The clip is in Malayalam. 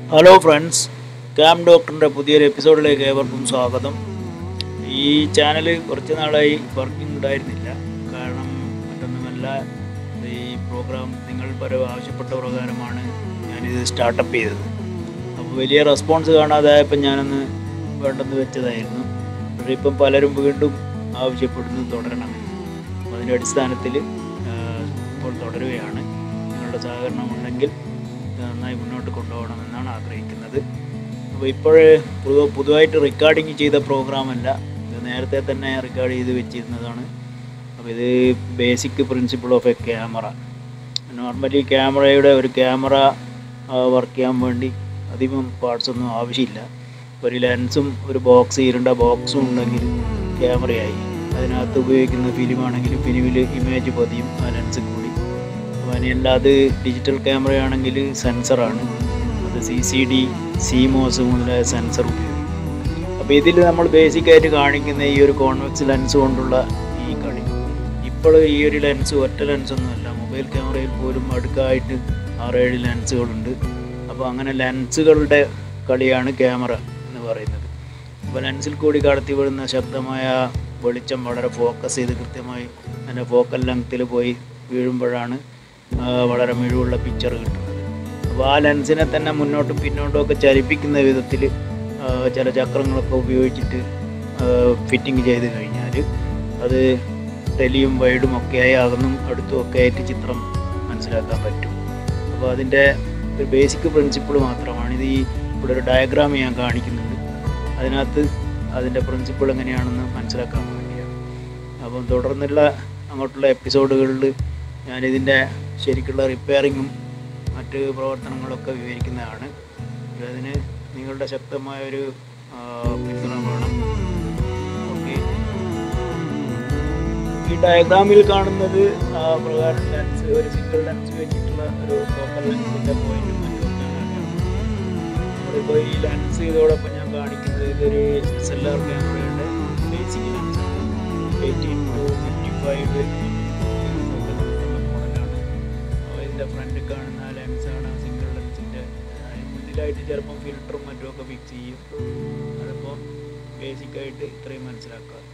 ഹലോ ഫ്രണ്ട്സ് ക്യാം ഡോക്ടറിൻ്റെ പുതിയൊരു എപ്പിസോഡിലേക്ക് ഏവർക്കും സ്വാഗതം ഈ ചാനൽ കുറച്ച് നാളായി വർക്കിംഗ് ഉണ്ടായിരുന്നില്ല കാരണം മറ്റൊന്നുമല്ല ഈ പ്രോഗ്രാം നിങ്ങൾ പല ആവശ്യപ്പെട്ട പ്രകാരമാണ് ഞാനിത് സ്റ്റാർട്ടപ്പ് ചെയ്തത് അപ്പോൾ വലിയ റെസ്പോൺസ് കാണാതായപ്പോൾ ഞാനൊന്ന് വേണ്ടെന്ന് വെച്ചതായിരുന്നു പക്ഷേ ഇപ്പം പലരും വീണ്ടും ആവശ്യപ്പെടുന്നു തുടരണമെന്ന് അപ്പോൾ അതിൻ്റെ അടിസ്ഥാനത്തിൽ ഇപ്പോൾ തുടരുകയാണ് നിങ്ങളുടെ സഹകരണം ഉണ്ടെങ്കിൽ ഇത് നന്നായി മുന്നോട്ട് കൊണ്ടുപോകണമെന്നാണ് ആഗ്രഹിക്കുന്നത് അപ്പോൾ ഇപ്പോഴേ പുതു പുതുതായിട്ട് റെക്കോർഡിങ് ചെയ്ത പ്രോഗ്രാമല്ല ഇത് നേരത്തെ തന്നെ റെക്കോർഡ് ചെയ്ത് വെച്ചിരുന്നതാണ് അപ്പോൾ ഇത് basic principle of a camera normally ക്യാമറയുടെ ഒരു ക്യാമറ വർക്ക് ചെയ്യാൻ വേണ്ടി അധികം പാർട്സ് ഒന്നും ആവശ്യമില്ല ഒരു ലെൻസും ഒരു ബോക്സ് ഇരുണ്ട ബോക്സും ഉണ്ടെങ്കിൽ ക്യാമറയായി അതിനകത്ത് ഉപയോഗിക്കുന്ന ഫിലിമാണെങ്കിൽ ഫിലിമിൽ ഇമേജ് പതിയും ആ ലെൻസിൽ കൂടി അപ്പോൾ അതിനല്ലാതെ ഡിജിറ്റൽ ക്യാമറയാണെങ്കിൽ സെൻസറാണ് അത് സി സി ഡി സിമോസ് മുതലായ സെൻസർ ഉപയോഗിക്കും അപ്പോൾ ഇതിൽ നമ്മൾ ബേസിക്കായിട്ട് കാണിക്കുന്ന ഈ ഒരു കോൺവെക്സ് ലെൻസ് കൊണ്ടുള്ള ഈ കളി ഇപ്പോൾ ഈ ഒരു ലെൻസ് ഒറ്റ ലെൻസൊന്നുമല്ല മൊബൈൽ ക്യാമറയിൽ പോലും അടുക്കായിട്ട് ആറേഴ് ലെൻസുകളുണ്ട് അപ്പോൾ അങ്ങനെ ലെൻസുകളുടെ കളിയാണ് ക്യാമറ എന്ന് പറയുന്നത് അപ്പോൾ ലെൻസിൽ കൂടി കടത്തി വിടുന്ന ശക്തമായ വെളിച്ചം വളരെ ഫോക്കസ് ചെയ്ത് കൃത്യമായി അതിൻ്റെ ഫോക്കൽ ലെങ്ത്തിൽ പോയി വീഴുമ്പോഴാണ് ആ, വളരെ മിഴിവുള്ള പിക്ചർ കിട്ടുന്നത് അപ്പോൾ ആ ലെൻസിനെ തന്നെ മുന്നോട്ടും പിന്നോട്ടും ഒക്കെ ചലിപ്പിക്കുന്ന വിധത്തിൽ ചില ചക്രങ്ങളൊക്കെ ഉപയോഗിച്ചിട്ട് ഫിറ്റിംഗ് ചെയ്ത് കഴിഞ്ഞാൽ അത് ടെലിയും വൈഡും ഒക്കെയായി അകന്നും അടുത്തും ഒക്കെ ആയിട്ട് ചിത്രം മനസ്സിലാക്കാൻ പറ്റും അപ്പോൾ അതിൻ്റെ ഒരു ബേസിക് പ്രിൻസിപ്പിൾ മാത്രമാണ് ഇത് ഈ ഇവിടെ ഒരു ഡയഗ്രാം ഞാൻ കാണിക്കുന്നുണ്ട് അതിനകത്ത് അതിൻ്റെ പ്രിൻസിപ്പിൾ എങ്ങനെയാണെന്ന് മനസ്സിലാക്കാൻ വേണ്ടിയാണ് അപ്പം തുടർന്നുള്ള അങ്ങോട്ടുള്ള എപ്പിസോഡുകളിൽ ഞാനിതിൻ്റെ ശരിക്കുള്ള റിപ്പയറിങ്ങും മറ്റ് പ്രവർത്തനങ്ങളൊക്കെ വിവരിക്കുന്നതാണ് അതിന് നിങ്ങളുടെ ശക്തമായ ഒരു ആ, പിന്തുണ വേണം ഓക്കെ ഈ ഡയഗ്രാമിൽ കാണുന്നത് ആ പ്രകാരം ലെൻസ് ഒരു സിംഗിൾ ലെൻസ് വെച്ചിട്ടുള്ള ഒരു ഫോക്കൽ ലെൻസിൻ്റെ പോയിന്റും മറ്റുമൊക്കെയാണ് നമ്മളിപ്പോൾ ഈ ലെൻസ് ഇതോടൊപ്പം ഞാൻ കാണിക്കുന്നത് ഇതൊരു എസ് എൽ ആർ ക്യാമറയുടെ basic lens eighteen to fifty five മോഡലാണ് അപ്പോൾ ഇതിൻ്റെ ഫ്രണ്ട് കാണുന്ന ലെൻസാണ് സിംഗിൾ ലെൻസിൻ്റെ മുന്നിലായിട്ട് ചിലപ്പം ഫിൽറ്ററും മറ്റുമൊക്കെ ഫിക്സ് ചെയ്യും അതിപ്പോൾ ബേസിക്കായിട്ട് ഇത്രയും മനസ്സിലാക്കുക